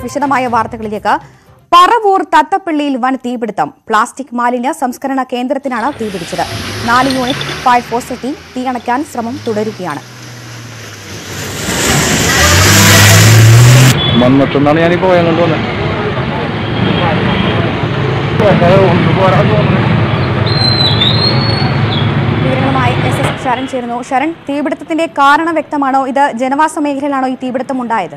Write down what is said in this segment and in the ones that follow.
വിശദമായ വാർത്തകളിലേക്ക് പറവൂർ തത്തപ്പള്ളിയിൽ വൻ തീപിടുത്തം പ്ലാസ്റ്റിക് മാലിന്യ സംസ്കരണ കേന്ദ്രത്തിനാണ് തീപിടിച്ചത് നാല് യൂണിറ്റ് ഫയർഫോഴ്സ് എത്തി തീയണയ്ക്കാൻ ശ്രമം തുടരുകയാണ് മണ്ണത്തുനിന്നാണ് ഞാനിപ്പോ പോയാൽ കൊണ്ട് വന്നത് വിവരങ്ങളുമായി എസ് എസ് ശരൺ ചേരുന്നു ശരൺ തീപിടുത്തത്തിന്റെ കാരണം വ്യക്തമാണോ ഇത് ജനവാസ മേഖലയിലാണോ ഈ തീപിടുത്തം ഉണ്ടായത്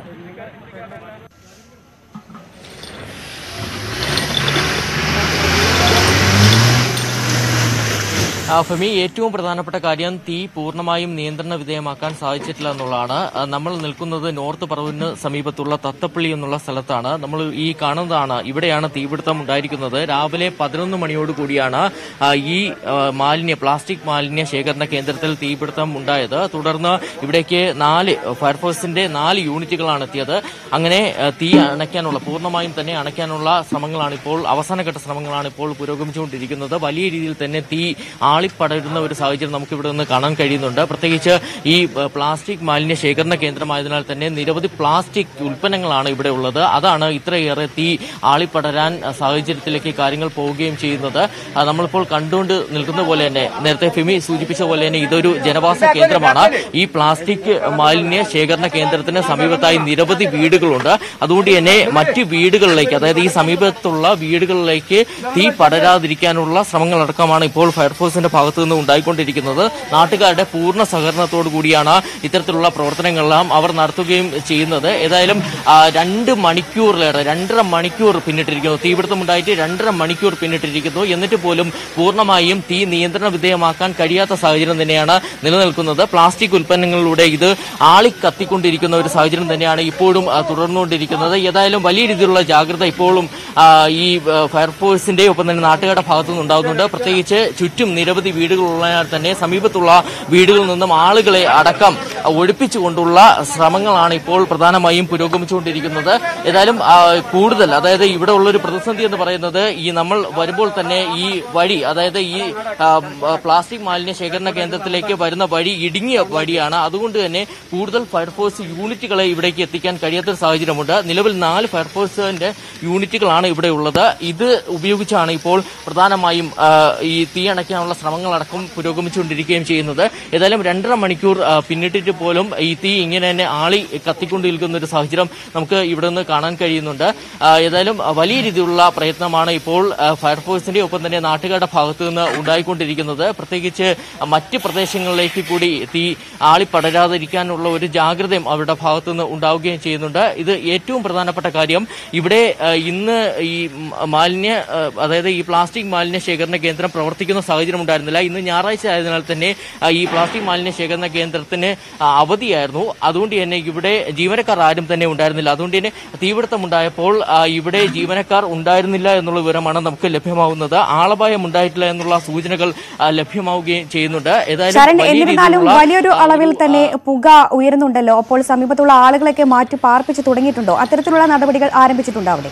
ആ, ഫെമി ഏറ്റവും പ്രധാനപ്പെട്ട കാര്യം തീ പൂർണ്ണമായും നിയന്ത്രണ വിധേയമാക്കാൻ സാധിച്ചിട്ടില്ല എന്നുള്ളതാണ് ആ, നമ്മൾ നിൽക്കുന്നത് നോർത്ത് പറവൂരിന് സമീപത്തുള്ള തത്തപ്പള്ളി എന്നുള്ള സ്ഥലത്താണ് നമ്മൾ ഈ കാണുന്നതാണ് ഇവിടെയാണ് തീപിടുത്തം ഉണ്ടായിരിക്കുന്നത് രാവിലെ പതിനൊന്ന് മണിയോട് കൂടിയാണ് ആ, ഈ ആ, മാലിന്യ പ്ലാസ്റ്റിക് മാലിന്യ ശേഖരണ കേന്ദ്രത്തിൽ തീപിടുത്തം ഉണ്ടായത് തുടർന്ന് ഇവിടേക്ക് നാല് ഫയർഫോഴ്സിന്റെ നാല് യൂണിറ്റുകളാണ് എത്തിയത് അങ്ങനെ ആ, തീ അണയ്ക്കാനുള്ള പൂർണ്ണമായും തന്നെ അണയ്ക്കാനുള്ള ശ്രമങ്ങളാണ് ഇപ്പോൾ അവസാനഘട്ട ശ്രമങ്ങളാണ് ഇപ്പോൾ പുരോഗമിച്ചുകൊണ്ടിരിക്കുന്നത് വലിയ രീതിയിൽ തന്നെ തീ ആളിപ്പടരുന്ന ഒരു സാഹചര്യം നമുക്ക് ഇവിടെ നിന്ന് കാണാൻ കഴിയുന്നുണ്ട് പ്രത്യേകിച്ച് ഈ ഏഹ്, പ്ലാസ്റ്റിക് മാലിന്യ ശേഖരണ കേന്ദ്രമായതിനാൽ തന്നെ നിരവധി പ്ലാസ്റ്റിക് ഉൽപ്പന്നങ്ങളാണ് ഇവിടെ ഉള്ളത് അതാണ് ഇത്രയേറെ തീ ആളിപ്പടരാൻ അഹ്, സാഹചര്യത്തിലേക്ക് കാര്യങ്ങൾ പോവുകയും ചെയ്യുന്നത് ആ, നമ്മളിപ്പോൾ കണ്ടുകൊണ്ട് നിൽക്കുന്ന പോലെ തന്നെ നേരത്തെ ഫിമി സൂചിപ്പിച്ച പോലെ തന്നെ ഇതൊരു ജനവാസ കേന്ദ്രമാണ് ഈ പ്ലാസ്റ്റിക് മാലിന്യ ശേഖരണ കേന്ദ്രത്തിന് സമീപത്തായി നിരവധി വീടുകളുണ്ട് അതുകൊണ്ട് തന്നെ മറ്റ് വീടുകളിലേക്ക് അതായത് ഈ സമീപത്തുള്ള വീടുകളിലേക്ക് തീ പടരാതിരിക്കാനുള്ള ശ്രമങ്ങളടക്കമാണ് ഇപ്പോൾ ഫയർഫോഴ്സിന്റെ ഭാഗത്തു നിന്ന് ഉണ്ടായിക്കൊണ്ടിരിക്കുന്നത് നാട്ടുകാരുടെ പൂർണ്ണ സഹകരണത്തോടു കൂടിയാണ് ഇത്തരത്തിലുള്ള പ്രവർത്തനങ്ങളെല്ലാം അവർ നടത്തുകയും ചെയ്യുന്നത് ഏതായാലും ആ, രണ്ട് മണിക്കൂറിലേറെ രണ്ടര മണിക്കൂർ പിന്നിട്ടിരിക്കുന്നു തീപിടുത്തം ഉണ്ടായിട്ട് രണ്ടര മണിക്കൂർ പിന്നിട്ടിരിക്കുന്നു എന്നിട്ട് പോലും പൂർണ്ണമായും തീ നിയന്ത്രണ വിധേയമാക്കാൻ കഴിയാത്ത സാഹചര്യം തന്നെയാണ് നിലനിൽക്കുന്നത് പ്ലാസ്റ്റിക് ഉൽപ്പന്നങ്ങളിലൂടെ ഇത് ആളിക്കത്തിക്കൊണ്ടിരിക്കുന്ന ഒരു സാഹചര്യം തന്നെയാണ് ഇപ്പോഴും ആ, തുടർന്നുകൊണ്ടിരിക്കുന്നത് ഏതായാലും വലിയ രീതിയിലുള്ള ജാഗ്രത ഇപ്പോഴും ആ, ഈ ആ, ഫയർഫോഴ്സിന്റെ ഒപ്പം തന്നെ നാട്ടുകാരുടെ ഭാഗത്തു നിന്ന് ഉണ്ടാകുന്നുണ്ട് പ്രത്യേകിച്ച് ചുറ്റും നിരവധി വീടുകളുള്ളതിനാൽ തന്നെ സമീപത്തുള്ള വീടുകളിൽ നിന്നും ആളുകളെ അടക്കം ഒഴിപ്പിച്ചുകൊണ്ടുള്ള ശ്രമങ്ങളാണ് ഇപ്പോൾ പ്രധാനമായും പുരോഗമിച്ചുകൊണ്ടിരിക്കുന്നത് ഏതായാലും ആ, കൂടുതൽ അതായത് ഇവിടെ ഉള്ളൊരു പ്രതിസന്ധി എന്ന് പറയുന്നത് ഈ നമ്മൾ വരുമ്പോൾ തന്നെ ഈ വഴി അതായത് ഈ ആ, പ്ലാസ്റ്റിക് മാലിന്യ ശേഖരണ കേന്ദ്രത്തിലേക്ക് വരുന്ന വഴി ഇടുങ്ങിയ വഴിയാണ് അതുകൊണ്ട് തന്നെ കൂടുതൽ ഫയർഫോഴ്സ് യൂണിറ്റുകളെ ഇവിടേക്ക് എത്തിക്കാൻ കഴിയാത്തൊരു സാഹചര്യമുണ്ട് നിലവിൽ നാല് ഫയർഫോഴ്സിന്റെ യൂണിറ്റുകളാണ് ഇവിടെ ഉള്ളത് ഇത് ഉപയോഗിച്ചാണ് ഇപ്പോൾ പ്രധാനമായും ആ, ഈ തീ അണയ്ക്കാനുള്ള ശ്രമങ്ങളടക്കം പുരോഗമിച്ചുകൊണ്ടിരിക്കുകയും ചെയ്യുന്നത് ഏതായാലും രണ്ടര മണിക്കൂർ ആ, പിന്നിട്ടിട്ട് പോലും ഈ തീ ഇങ്ങനെ തന്നെ ആളി കത്തിക്കൊണ്ടിരിക്കുന്ന ഒരു സാഹചര്യം നമുക്ക് ഇവിടെ നിന്ന് കാണാൻ കഴിയുന്നുണ്ട് ആ, ഏതായാലും വലിയ രീതിയിലുള്ള പ്രയത്നമാണ് ഇപ്പോൾ ആ, ഫയർഫോഴ്സിന്റെ ഒപ്പം തന്നെ നാട്ടുകാരുടെ ഭാഗത്തു നിന്ന് ഉണ്ടായിക്കൊണ്ടിരിക്കുന്നത് പ്രത്യേകിച്ച് മറ്റ് പ്രദേശങ്ങളിലേക്ക് കൂടി തീ ആളി പടരാതിരിക്കാനുള്ള ഒരു ജാഗ്രതയും അവരുടെ ഭാഗത്തു നിന്ന് ഉണ്ടാവുകയും ചെയ്യുന്നുണ്ട് ഇത് ഏറ്റവും പ്രധാനപ്പെട്ട കാര്യം ഇവിടെ ആ, ഇന്ന് ഈ മ- മാലിന്യ ആ, അതായത് ഈ പ്ലാസ്റ്റിക് മാലിന്യ ശേഖരണ കേന്ദ്രം പ്രവർത്തിക്കുന്ന സാഹചര്യം ഉണ്ടായിരുന്നില്ല ഇന്ന് ഞായറാഴ്ച ആയതിനാൽ തന്നെ ആ, ഈ പ്ലാസ്റ്റിക് മാലിന്യ ശേഖരണ കേന്ദ്രത്തിന് ആ, അവധിയായിരുന്നു അതുകൊണ്ട് തന്നെ ഇവിടെ ജീവനക്കാർ ആരും തന്നെ ഉണ്ടായിരുന്നില്ല അതുകൊണ്ട് തന്നെ തീപിടുത്തം ഉണ്ടായപ്പോൾ ആ, ഇവിടെ ജീവനക്കാർ ഉണ്ടായിരുന്നില്ല എന്നുള്ള വിവരമാണ് നമുക്ക് ലഭ്യമാവുന്നത് ആളപായം ഉണ്ടായിട്ടില്ല എന്നുള്ള സൂചനകൾ ആ, ലഭ്യമാവുകയും ചെയ്യുന്നുണ്ട് ഏതായാലും ശരൺ വലിയ എന്നിരുന്നാലും രീതിയിലുള്ള, വലിയൊരു ആ, അളവിൽ ഒരു, തന്നെ പുക ഉയരുന്നുണ്ടല്ലോ അപ്പോൾ സമീപത്തുള്ള ആളുകളൊക്കെ മാറ്റി പാർപ്പിച്ച് തുടങ്ങിയിട്ടുണ്ടോ അത്തരത്തിലുള്ള നടപടികൾ ആരംഭിച്ചിട്ടുണ്ടോ അവിടെ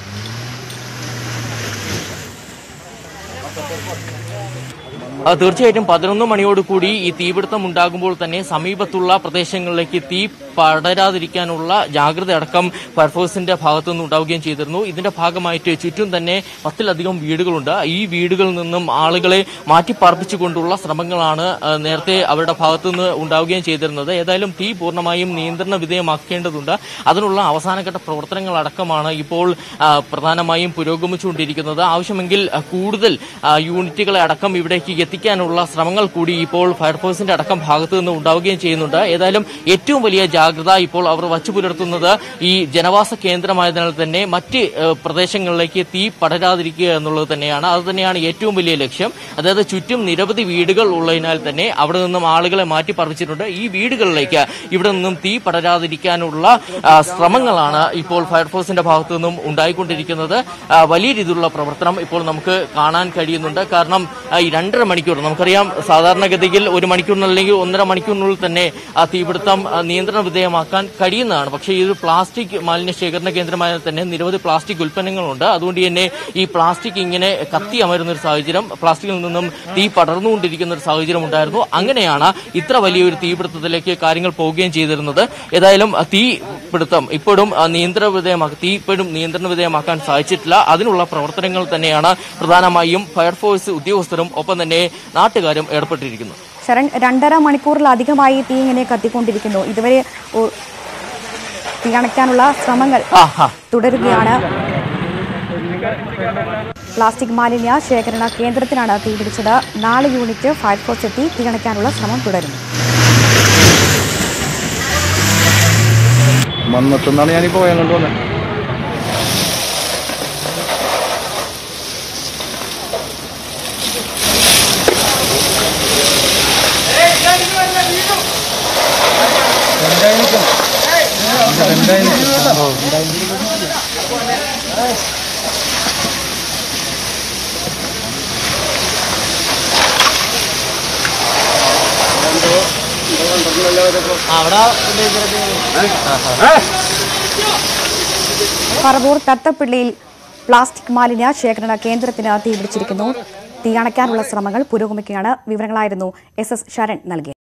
ആ, തീർച്ചയായിട്ടും പതിനൊന്ന് മണിയോട് കൂടി ഈ തീപിടുത്തം ഉണ്ടാകുമ്പോൾ തന്നെ സമീപത്തുള്ള പ്രദേശങ്ങളിലേക്ക് തീ പടരാതിരിക്കാനുള്ള ജാഗ്രത അടക്കം ഫയർഫോഴ്സിന്റെ ഭാഗത്തു നിന്ന് ഉണ്ടാവുകയും ചെയ്തിരുന്നു ഇതിന്റെ ഭാഗമായിട്ട് ചുറ്റും തന്നെ പത്തിലധികം വീടുകളുണ്ട് ഈ വീടുകളിൽ നിന്നും ആളുകളെ മാറ്റിപ്പാർപ്പിച്ചുകൊണ്ടുള്ള ശ്രമങ്ങളാണ് ആ, നേരത്തെ അവരുടെ ഭാഗത്തു നിന്ന് ഉണ്ടാവുകയും ചെയ്തിരുന്നത് ഏതായാലും തീ പൂർണ്ണമായും നിയന്ത്രണ വിധേയമാക്കേണ്ടതുണ്ട് അതിനുള്ള അവസാനഘട്ട പ്രവർത്തനങ്ങൾ അടക്കമാണ് ഇപ്പോൾ ആ, പ്രധാനമായും പുരോഗമിച്ചുകൊണ്ടിരിക്കുന്നത് ആവശ്യമെങ്കിൽ ആ, കൂടുതൽ ആ, യൂണിറ്റുകളെ അടക്കം ഇവിടേക്ക് എത്തിക്കാനുള്ള ശ്രമങ്ങൾ കൂടി ഇപ്പോൾ ഫയർഫോഴ്സിന്റെ അടക്കം ഭാഗത്തു നിന്ന് ഉണ്ടാവുകയും ചെയ്യുന്നുണ്ട് ഏതായാലും ഏറ്റവും വലിയ ജാഗ്രത ഇപ്പോൾ അവർ വച്ചു പുലർത്തുന്നത് ഈ ജനവാസ കേന്ദ്രമായതിനാൽ തന്നെ മറ്റ് ഏഹ്, പ്രദേശങ്ങളിലേക്ക് തീ പടരാതിരിക്കുക എന്നുള്ളത് തന്നെയാണ് അത് തന്നെയാണ് ഏറ്റവും വലിയ ലക്ഷ്യം അതായത് ചുറ്റും നിരവധി വീടുകൾ ഉള്ളതിനാൽ തന്നെ അവിടെ നിന്നും ആളുകളെ മാറ്റി പറിച്ചിട്ടുണ്ട് ഈ വീടുകളിലേക്ക് ഇവിടെ നിന്നും തീ പടരാതിരിക്കാനുള്ള ആ, ശ്രമങ്ങളാണ് ഇപ്പോൾ ഫയർഫോഴ്സിന്റെ ഭാഗത്തു നിന്നും ഉണ്ടായിക്കൊണ്ടിരിക്കുന്നത് ആ, വലിയ രീതിയിലുള്ള പ്രവർത്തനം ഇപ്പോൾ നമുക്ക് കാണാൻ കഴിയുന്നുണ്ട് കാരണം ആ, ഈ രണ്ടര മണിക്കൂർ നമുക്കറിയാം സാധാരണഗതിയിൽ ഒരു മണിക്കൂറിനല്ലെങ്കിൽ ഒന്നര മണിക്കൂറിനുള്ളിൽ തന്നെ ആ തീപിടുത്തം ആ, നിയന്ത്രണ വിധേയമാക്കാൻ കഴിയുന്നതാണ് പക്ഷേ ഈ ഒരു പ്ലാസ്റ്റിക് മാലിന്യ ശേഖരണ കേന്ദ്രമായ തന്നെ നിരവധി പ്ലാസ്റ്റിക് ഉൽപ്പന്നങ്ങളുണ്ട് അതുകൊണ്ട് തന്നെ ഈ പ്ലാസ്റ്റിക് ഇങ്ങനെ കത്തി അമരുന്ന ഒരു സാഹചര്യം പ്ലാസ്റ്റിക്കിൽ നിന്നും തീ പടർന്നുകൊണ്ടിരിക്കുന്ന ഒരു സാഹചര്യം ഉണ്ടായിരുന്നു അങ്ങനെയാണ് ഇത്ര വലിയൊരു തീപിടുത്തത്തിലേക്ക് കാര്യങ്ങൾ പോവുകയും ചെയ്തിരുന്നത് ഏതായാലും ആ, തീപിടുത്തം ഇപ്പോഴും ആ, നിയന്ത്രണ വിധേയമാക്കി തീ ഇപ്പോഴും നിയന്ത്രണ വിധേയമാക്കാൻ സാധിച്ചിട്ടില്ല അതിനുള്ള പ്രവർത്തനങ്ങൾ തന്നെയാണ് പ്രധാനമായും ഫയർഫോഴ്സ് ഉദ്യോഗസ്ഥരും ഒപ്പം തന്നെ നാട്ടുകാരും ഏർപ്പെട്ടിരിക്കുന്നത് ശരൺ രണ്ടര മണിക്കൂറിലധികമായി തീ ഇങ്ങനെ കത്തിക്കൊണ്ടിരിക്കുന്നു ഇതുവരെ ഒ- തീ അണയ്ക്കാനുള്ള ശ്രമങ്ങൾ ആഹാ തുടരുകയാണ് പ്ലാസ്റ്റിക് മാലിന്യ ശേഖരണ കേന്ദ്രത്തിനാണ് തീപിടിച്ചത് നാല് യൂണിറ്റ് ഫയർഫോഴ്സ് എത്തി തീയണയ്ക്കാനുള്ള ശ്രമം തുടരുന്നു മന്നത്തുനിന്നാണ് ഞാനിപ്പോ അങ്ങോട്ട് വന്നത് പറവൂർ തത്തപ്പിള്ളിയിൽ പ്ലാസ്റ്റിക് മാലിന്യ ശേഖരണ കേന്ദ്രത്തിന് തീപിടിച്ചിരിക്കുന്നു തീ അണയ്ക്കാനുള്ള ശ്രമങ്ങൾ പുരോഗമിക്കുകയാണ് വിവരങ്ങളായിരുന്നു എസ് എസ് ശരൺ നൽകിയത്